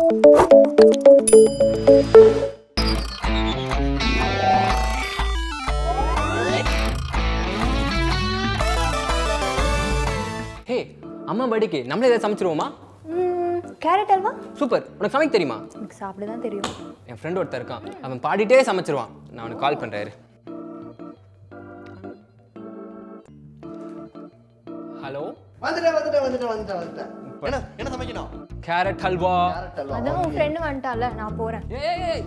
ஹே அம்மா பர்த்டேக்கு நம்மளே ஏதாவது சமைச்சிருவோமா கேரட் அல்வா சூப்பர் உனக்கு சமைக்க தெரியுமா எனக்கு சாப்பிட தான் தெரியும் என் ஃப்ரெண்ட் ஒருத்தன் இருக்கான் அவன் பாடிட்டே சமைச்சிருவான் நான் அவனுக்கு கால் பண்ணுறாரு ஹலோ வந்துட்டேன் வந்துட்டேன் வந்துட்டேன் வந்துட்டேன் வந்துட்டேன் என்ன என்ன சமைக்கணும் கேரட் ஹல்வா கேரட் அல்வா அதான் உன் ஃப்ரெண்டு வந்துட்டால நான் போறேன் ஏய், ஏய்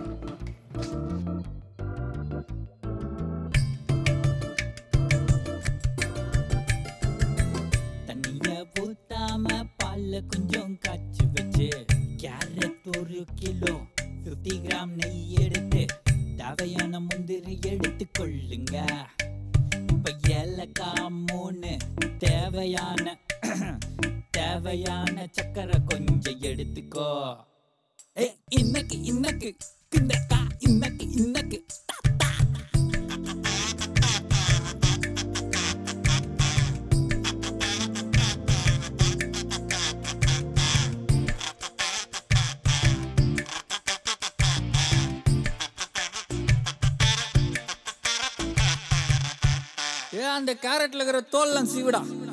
தண்ணிய ஊத்தாம பால்ல கொஞ்சம் காய்ச்சி வச்சு கேரட் ஒரு கிலோ 50 கிராம் நெய் எடுத்து தேவையான முந்திரி எடுத்து கொள்ளுங்க இப்ப ஏலக்காய் மூணு தேவையான தேவையான சக்கரை கொஞ்சம் எடுத்துக்கோ ஏய் இன்னைக்கு இன்னைக்கு கிண்டக்கா இன்னைக்கு இன்னைக்கு ஏ அந்த கேரட்ல இருக்கிற தோல்லாம் சீவிடா